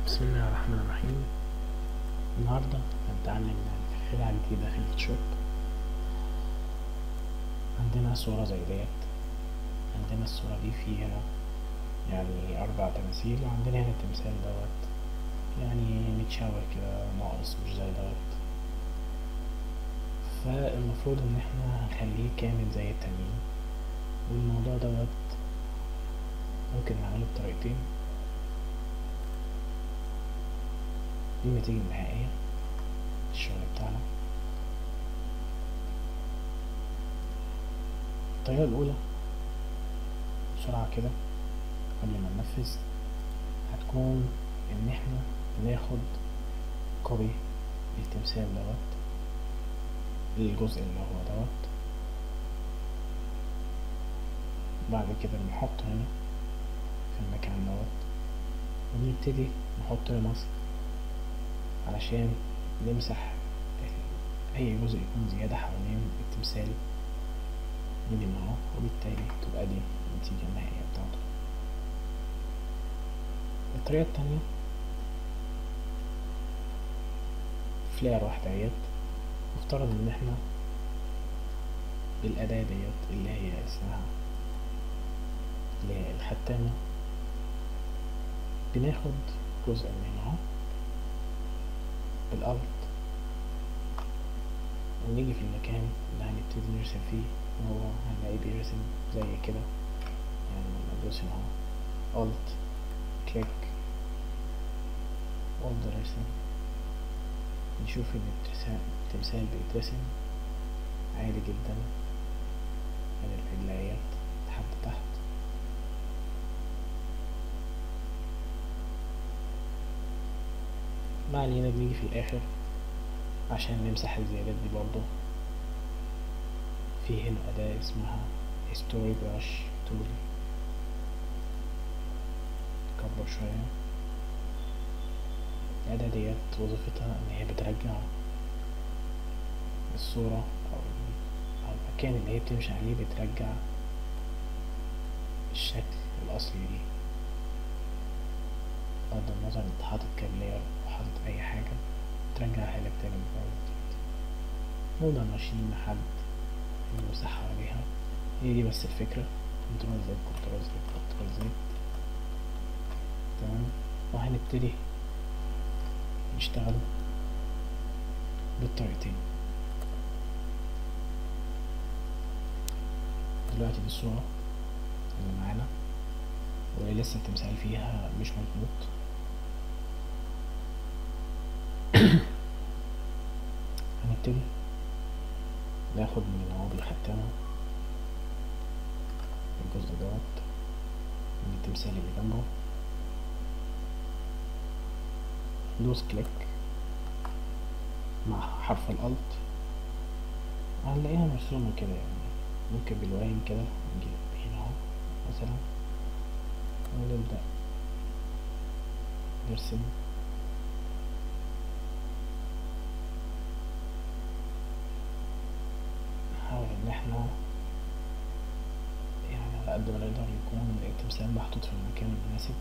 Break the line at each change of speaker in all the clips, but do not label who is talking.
بسم الله الرحمن الرحيم النهاردة هنتعلم خدعة جديدة في الفوتوشوب عندنا صورة زي ديت عندنا الصورة دي فيها يعني أربع تماثيل وعندنا هنا التمثال دوت يعني متشابه كده ناقص مش زي دوت فالمفروض إن احنا هنخليه كامل زي التانيين والموضوع دوت ممكن نعمله بطريقتين دي النتيجة النهائية الشغل بتاعنا الطريقة الأولى بسرعة كده قبل ما ننفذ هتكون إن احنا بناخد كوبي للتمثال دوت الجزء اللي هو دوت بعد كده بنحطه هنا في المكان دوت ونبتدي نحط له ماسك علشان نمسح أي جزء يكون زيادة حوالين التمثال من هنا اهو وبالتالي تبقى دي النتيجة النهائية بتاعته الطريقة التانية في لاير واحدة اهيت مفترض ان احنا بالأداة ديت اللي هي اسمها اللي هي الختامة بناخد جزء من هنا اهو بالأرض ونيجي في المكان اللي هنبتدي نرسم فيه وهو هنلاقيه بيرسم زي كده يعني لما ندوس هنا اهو Alt كليك وأفضل أرسم نشوف إن التمثال بيترسم عادي جدا من الرجليات لحد تحت ما علينا بنيجي في الآخر عشان نمسح الزيادات دي برضو في هنا أداة اسمها Story Brush Tool كبر شوية الأداة ديت وظيفتها إن هي بترجع الصورة أو أو المكان اللي هي بتمشي عليه بترجع الشكل الأصلي ليه بغض النظر انت حاطط كام لاير وحاطط أي حاجة ترجعها لك تاني من أول وجديد نفضل ماشيين لحد المساحة عليها هي دي بس الفكرة كنترول زد كنترول زد كنترول زد تمام وهنبتدي نشتغل بالطريقتين دلوقتي دي الصورة اللي معانا واللي لسه التمثال فيها مش مظبوط هنبتدي ناخد من هو بالختامة الجزء دوت من التمثال اللي جنبه دوس كليك مع حرف الألت هنلاقيها مرسومة كده يعني ممكن بالوين كده نجيب هنا اهو مثلا ونبدأ نرسم نحاول ان احنا يعني على قد ما نقدر يكون التمثال محطوط في المكان المناسب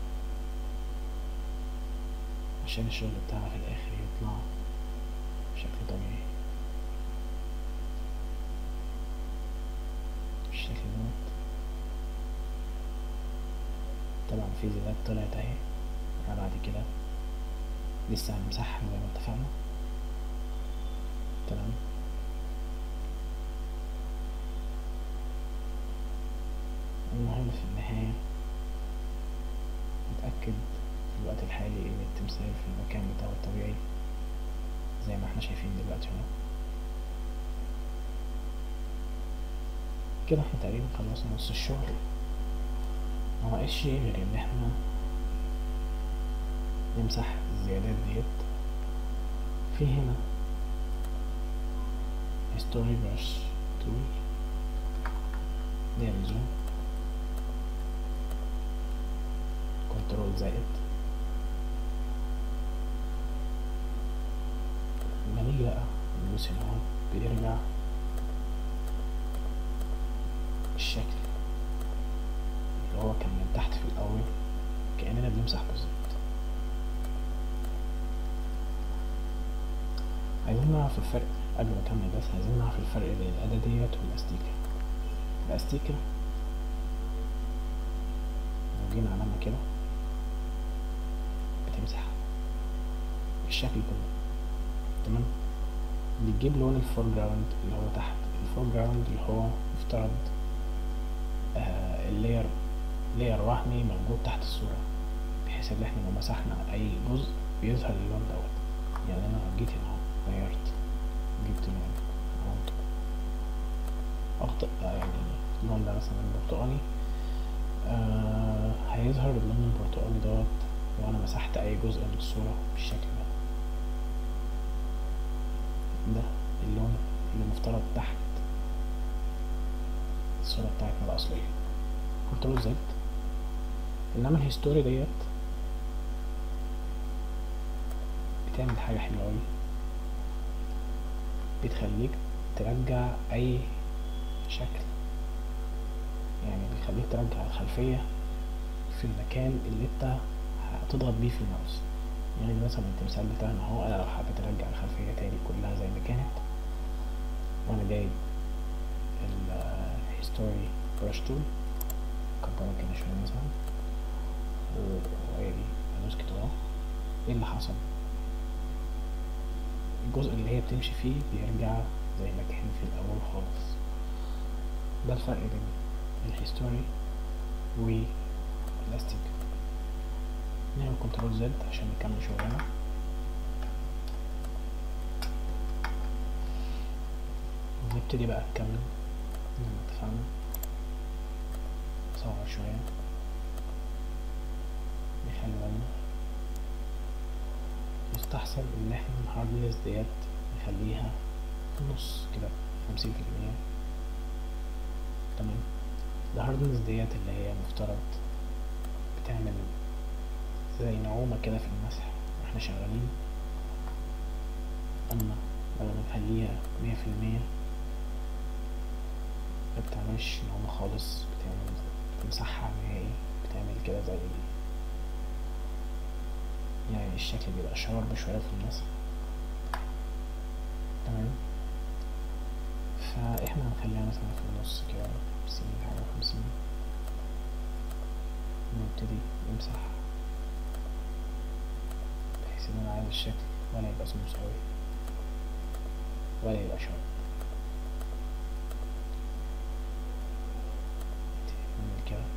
عشان الشغل بتاعنا في الاخر يطلع بشكل طبيعي بالشكل دوت طبعا في زيادات طلعت اهي بعد كده لسه هنمسحها زي ما اتفقنا تمام المهم في النهاية نتأكد في الوقت الحالي ان التمثال في المكان بتاعه الطبيعي زي ما احنا شايفين دلوقتي هنا كده احنا تقريبا خلصنا نص الشغل ما ناقصش غير ان احنا نمسح الزيادات ديت في هنا ستوري براش تول نعمل زوم كنترول زائد لما نيجي بقى ندوس هنا اهو بيرجع الشكل اللي هو كان من تحت في الأول كأننا بنمسح بالظبط عايزين نعرف الفرق قبل ما اكمل بس عايزين نعرف الفرق بين الأداة ديت والأستيكة الأستيكة لو جينا عملنا كده بتمسح الشكل كله تمام بتجيب لون الفور جراوند اللي هو تحت الفور جراوند اللي هو مفترض آه اللاير لاير وهمي موجود تحت الصورة بحيث ان احنا لو مسحنا اي جزء بيظهر اللون دوت يعني انا لو جيت هنا اهو غيرت جبت لون عملته اخطئ آه يعني اللون ده مثلا برتقاني آه هيظهر اللون البرتقاني دوت لو انا مسحت اي جزء من الصورة بالشكل ده ده اللون اللي مفترض تحت الصورة بتاعتنا الأصلية كنترول زد انما الهيستوري ديت بتعمل حاجة حلوة أوي بتخليك ترجع أي شكل يعني بيخليك ترجع الخلفية في المكان اللي انت هتضغط بيه في الماوس يعني مثلا التمثال بتاعنا اهو انا لو حبيت ارجع الخلفية تاني كلها زي ما كانت وانا جايب الهيستوري برش تول كبرها كده شوية مثلا وادي ادوس كده اهو ايه اللي حصل الجزء اللي هي بتمشي فيه بيرجع زي ما كان في الاول خالص ده الفرق بين الهيستوري والاستيك نعمل كنترول زد عشان نكمل شغلنا نبتدي بقى نكمل زي ما اتفقنا نصور شوية نخلي بالنا يستحسن ان احنا الهاردنس ديت نخليها في النص كده خمسين في المية تمام الهاردنس ديت اللي هي مفترض بتعمل زي نعومة كده في المسح واحنا شغالين اما لو بنخليها مية في المية مبتعملش نعومة خالص بتعمل بتمسحها نهائي بتعمل كده زي يعني الشكل بيبقى شارب شوية في المسح تمام فاحنا هنخليها مثلا في النص كده خمسين حاجة وخمسين نبتدي نمسح بحيث ان انا عايز الشكل ولا يبقى سموث اوي ولا يبقى شارب نعمل كده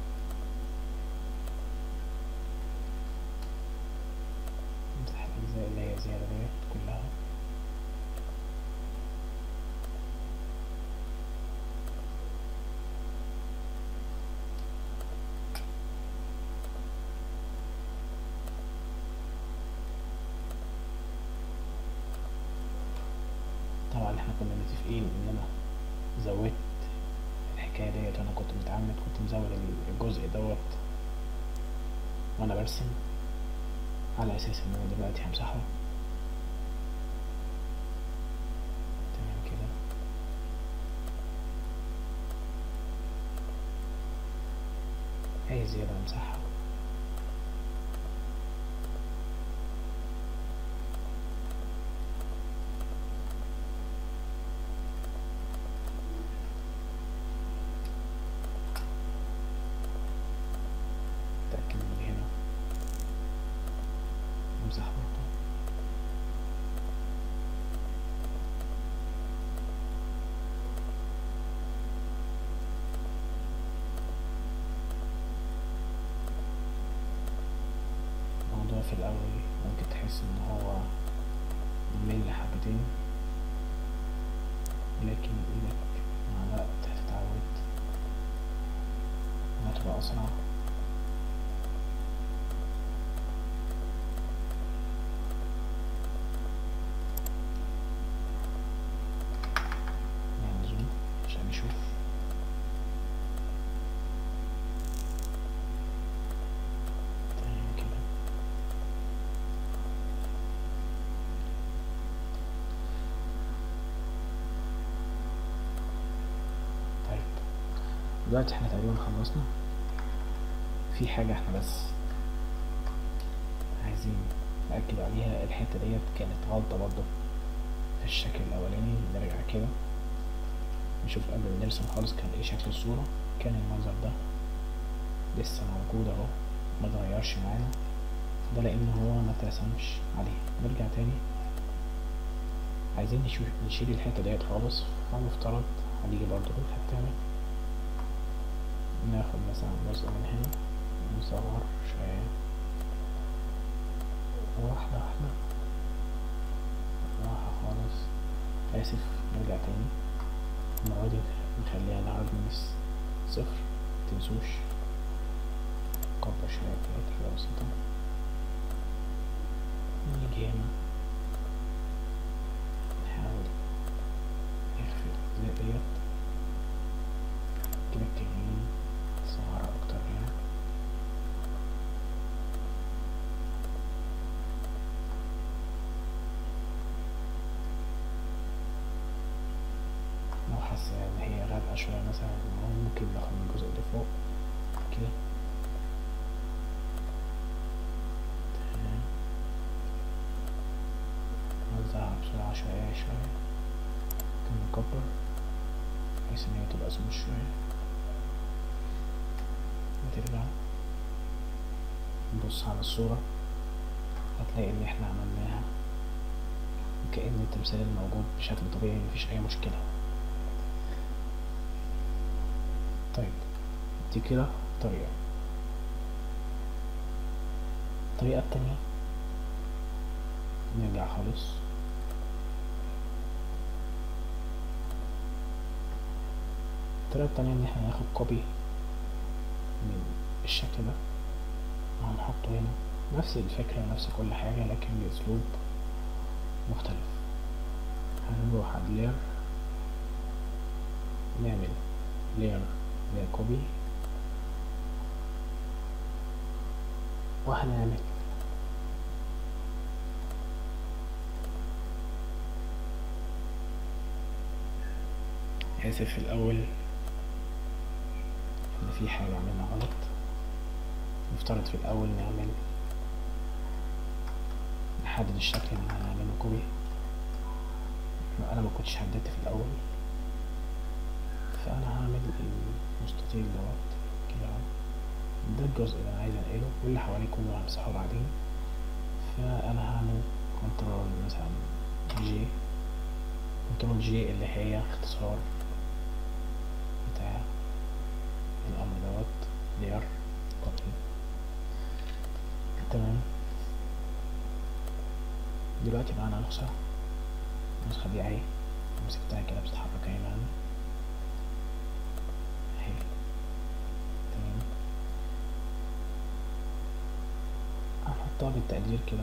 نمسح الأجزاء اللي هي زيادة ديت كلها طبعا احنا كنا متفقين ان انا زودت الحكاية ديت وانا كنت متعمد كنت مزود الجزء دوت وانا برسم على اساس ان انا دلوقتي همسحه تمام كده اي زيادة امسحها اتأكد من اللي هنا امسح برضه الموضوع في الأول ممكن تحس إن هو ممل حبتين لكن إيدك مع الوقت هتتعود وهتبقى أسرع يعني زوم عشان نشوف تمام كده طيب دلوقتي احنا تقريبا خلصنا في حاجة احنا بس عايزين نأكد عليها الحتة ديت كانت غلطة برضه في الشكل الاولاني نرجع كده نشوف قبل ما نرسم خالص كان ايه شكل الصورة كان المنظر ده لسه موجود اهو ما اتغيرش معانا ده لان هو ما اترسمش عليه نرجع تاني عايزين نشوف نشيل الحتة ديت خالص فمفترض هنيجي برضو في الحتة هنا ناخد مثلا جزء من هنا نصغر شوية واحدة واحدة راحة خالص آسف نرجع تاني المرة دي نخليها الهاردنس صفر متنسوش نكبر شوية كده تبقى بسيطة نيجي هنا نحاول نخفي الأجزاء ديت كده التانيين صغيرة أكتر هنا لو حاسة إن هي غامقة شوية مثلا ممكن ناخد من الجزء اللي فوق كده تمام نوزعها بسرعة شوية شوية ممكن نكبر بحيث إن هي تبقى سموث شوية وترجع نبص على الصورة هتلاقي إن إحنا عملناها كأن التمثال الموجود بشكل طبيعي مفيش أي مشكلة طيب دي كده طريقة الطريقة التانية نرجع خالص الطريقة التانية إن احنا ناخد كوبي من الشكل ده وهنحطه هنا نفس الفكرة ونفس كل حاجة لكن بأسلوب مختلف هنروح على layer نعمل layer ده كوبي وهنعمل آسف في الأول إن في حاجة عملنا غلط نفترض في الأول نعمل نحدد الشكل اللي هنعمله كوبي أنا ما كنتش حددت في الأول فأنا هعمل المستطيل دوت كده اهو ده الجزء اللي أنا عايز أنقله واللي حواليه كله همسحه بعدين فأنا هعمل كنترول مثلا جي كنترول جي اللي هي اختصار بتاع الأمر دوت لير كوبي تمام دلوقتي معانا نسخة النسخة دي اهي مسكتها كده بتتحرك اهي معانا اهي تمام هنحطها بالتقدير كده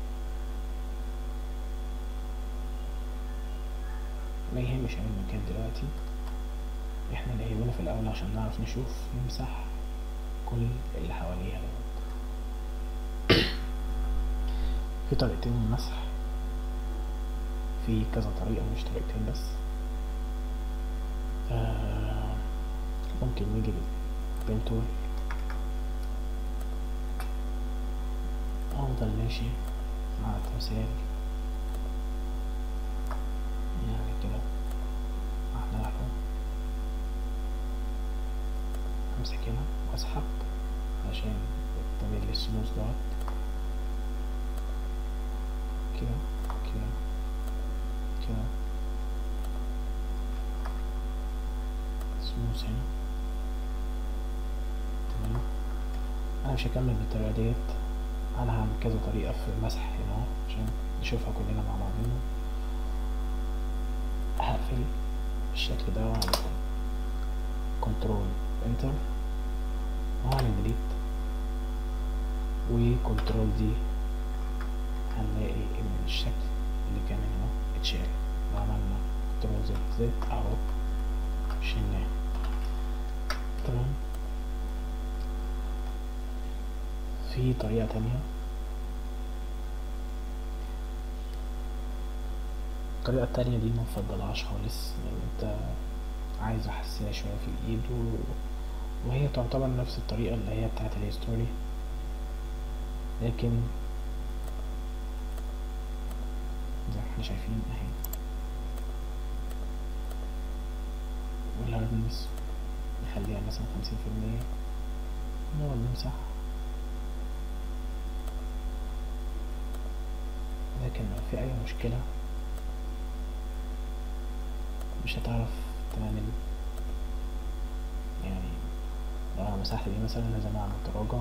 ما يهمش اي مكان دلوقتي احنا اللي يهمنا في الاول عشان نعرف نشوف نمسح كل اللي حواليها دوت في طريقتين للمسح في كذا طريقة مش طريقتين بس آه ممكن نيجي بالبنتول أفضل ماشي مع التمثال يعني كده واحدة واحدة أمسك هنا وأسحب عشان تعمل لي السموث دوت كده كده كده سموث هنا تمام انا مش هكمل بالطريقه ديت انا هعمل كذا طريقه في المسح هنا اهو عشان نشوفها كلنا مع بعضنا هقفل الشكل ده واعمل كنترول انتر وهعمل ديليت وكنترول دي هنلاقي ان الشكل اللي كان هنا اتشال وعملنا كنترول زد زد اهو شلناه تمام في طريقة تانية الطريقة التانية دي مفضلهاش خالص لأن انت عايز حساسية شوية في الإيد و... وهي تعتبر نفس الطريقة اللي هي بتاعت الهيستوري لكن زي ما احنا شايفين اهي الهاردنس نخليها مثلا خمسين في المية نقعد نمسح لكن لو في أي مشكلة مش هتعرف تعمل يعني لو أنا مسحت دي مثلا لازم أعمل تراجع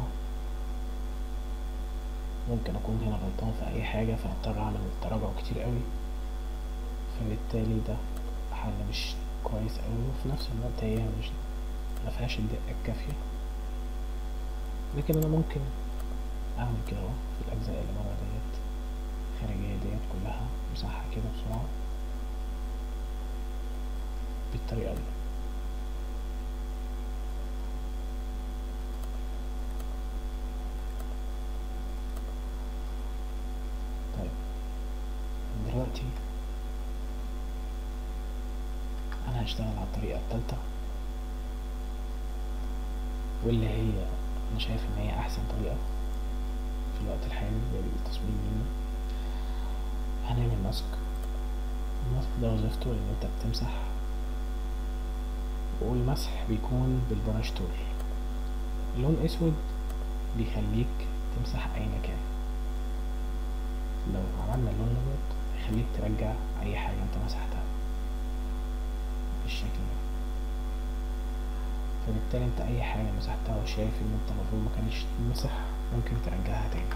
ممكن أكون هنا غلطان في أي حاجة فهضطر أعمل تراجع كتير قوي فبالتالي ده حل مش كويس أوي وفي نفس الوقت هي مش مفيهاش الدقة الكافية لكن أنا ممكن أعمل كده أهو في الأجزاء اللي برا ديت الخارجية ديت كلها أمسحها كده بسرعة بالطريقة دي طيب دلوقتي أنا هشتغل على الطريقة التالتة واللي هي أنا شايف إن هي أحسن طريقة في الوقت الحالي للتصميم منه هنعمل ماسك الماسك ده وظيفته إن أنت بتمسح والمسح بيكون بالبرش تول لون أسود بيخليك تمسح أي مكان لو عملنا اللون الأبيض هيخليك ترجع أي حاجة أنت مسحتها بالشكل ده فبالتالي انت اي حاجة مسحتها وشايف ان انت المفروض مكانش تمسح ممكن ترجعها تاني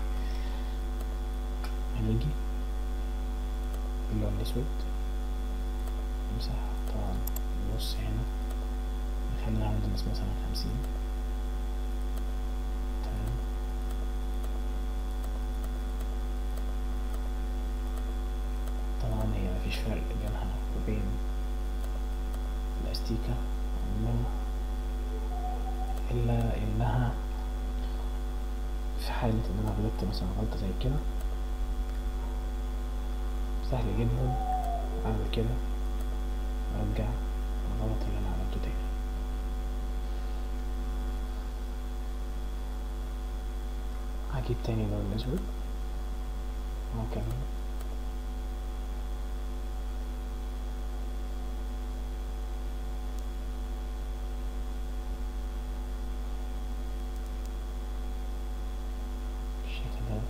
هنيجي باللون الاسود نمسح طبعا النص هنا نخلي الهاردنس مثلا خمسين تمام طبعا هي مفيش فرق بينها وبين الاستيكة عموما إلا إنها في حالة إن أنا غلطت مثلا غلطة زي كده سهل جدا أعمل كده أرجع الغلط اللي أنا عملته تاني هجيب تاني اللون الأسود وهكمل بالشكل ده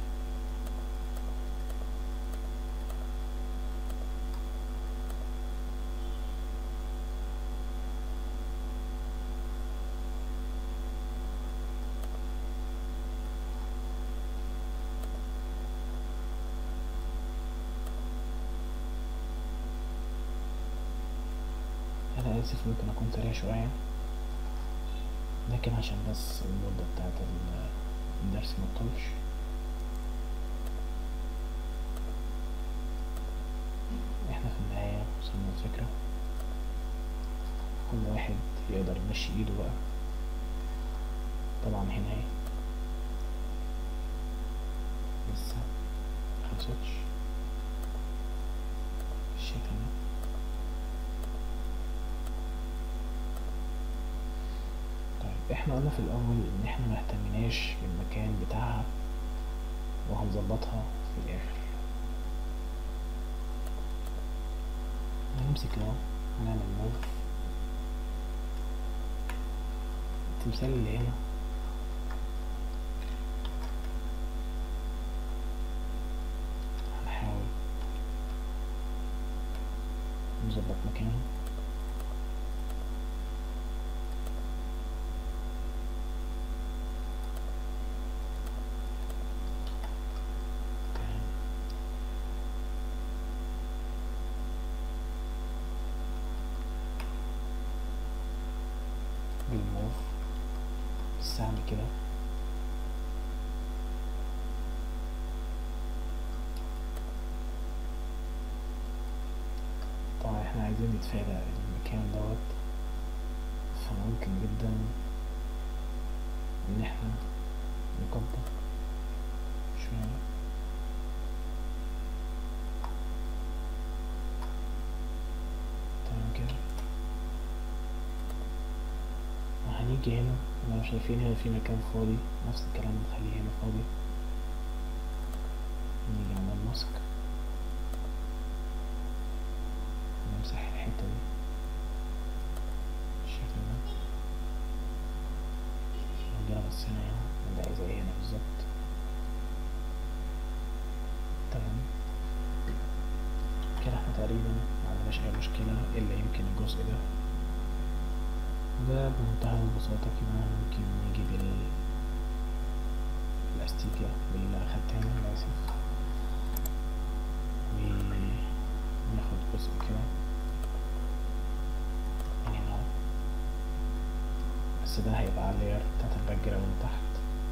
أنا آسف ممكن أكون سريع شوية لكن عشان بس المدة بتاعت ال- الدرس متطولش احنا في النهاية وصلنا الفكرة كل واحد يقدر يمشي ايده بقى طبعا هنا اهي لسه مخلصتش بالشكل ده طيب احنا قلنا في الاول ان احنا مهتمناش بالمكان بتاعها وهنظبطها في الاخر هنمسك اهو هنعمل موف التمثال اللي هنا هنحاول نظبط مكانه تمام. بالموف بالسهم كده طبعا احنا عايزين نتفادى المكان دوت فممكن جدا ان احنا نكبر شوية تمام كده وهنيجي هنا لو شايفين هنا في مكان فاضي نفس الكلام نخليه هنا فاضي نيجي عند الماسك نمسح الحتة دي تقريبا معندناش اي مشكلة الا يمكن الجزء ده ده بمنتهى البساطة كده ممكن نيجي بال الاستيكة بالختان اسف وناخد جزء كده من هنا اهو بس ده هيبقى على اللاير بتاعت الباك جراوند تحت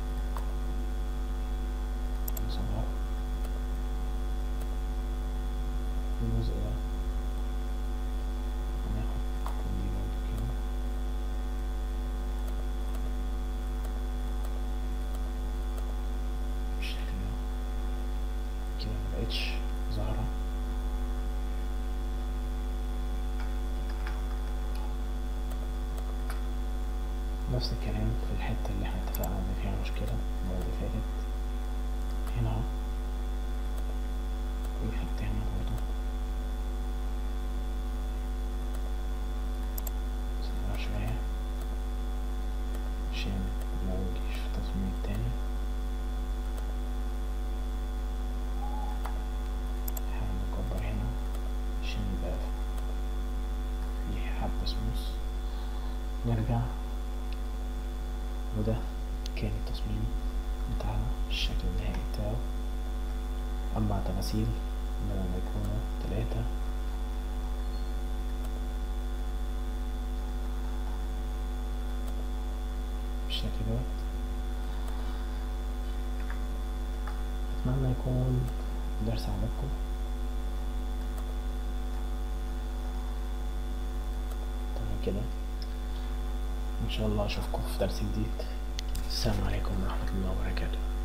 نصغر الجزء ده هناخد دي برضه كده بالشكل ده كده مبقتش ظاهرة نفس الكلام في الحتة اللي احنا اتفقنا ان فيها مشكلة المرة اللي فاتت هنا اهو والحتة هنا برضه صغير شوية عشان ما نجيش في التصميم التاني نحاول نكبر هنا عشان يبقى في حبة سموث نرجع وده كان التصميم بتاعنا الشكل النهائي بتاعه أربع تماثيل بدل ما يكونوا تلاتة بالشكل دوت أتمنى يكون درس عجبكم تمام كده إن شاء الله أشوفكم في درس جديد السلام عليكم ورحمة الله وبركاته